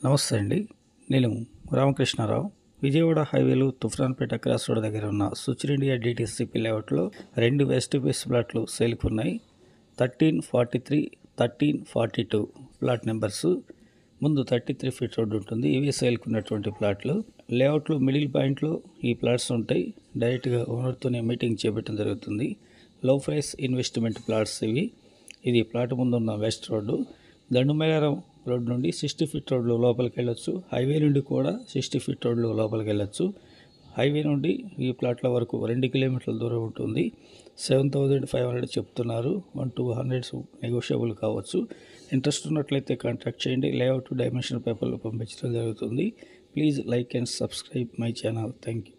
నమస్తే అండి నేను రామకృష్ణారావు విజయవాడ హైవేలో తుఫ్రాన్పేట క్రాస్ రోడ్ దగ్గర ఉన్న సుచిర్ ఇండియా డిటిసిపి లేఅవుట్లో రెండు వెస్ట్ ఫేస్ ప్లాట్లు సేల్కి ఉన్నాయి thirteen forty three thirteen forty two plot numbers ముందు థర్టీ త్రీ ఫీట్ రోడ్ ఉంటుంది ఇవి సేల్కి ఉన్నటువంటి ప్లాట్లు లేఅవుట్లో మిడిల్ పాయింట్లో ఈ ప్లాట్స్ ఉంటాయి డైరెక్ట్గా ఓనర్తోనే మీటింగ్ చేపట్టడం జరుగుతుంది లో ప్రైస్ ఇన్వెస్ట్మెంట్ ప్లాట్స్ ఇవి ఇది ప్లాట్ ముందున్న వెస్ట్ రోడ్డు దండుమేళారం రోడ్ నుండి సిక్స్టీ ఫీట్ రోడ్లు లోపలికి వెళ్ళొచ్చు హైవే నుండి కూడా సిక్స్టీ ఫీట్ రోడ్లు లోపలికి వెళ్ళొచ్చు హైవే నుండి ఈ ప్లాట్ల వరకు రెండు కిలోమీటర్ల దూరం ఉంటుంది సెవెన్ థౌజండ్ ఫైవ్ హండ్రెడ్ చెప్తున్నారు వన్ టూ హండ్రెడ్స్ నెగోషియబుల్ కావచ్చు ఇంట్రెస్ట్ ఉన్నట్లయితే కాంటాక్ట్ చేయండి లేఅవుట్ డైమెన్షన్ పేపర్లో పంపించడం జరుగుతుంది please like and subscribe my channel thank you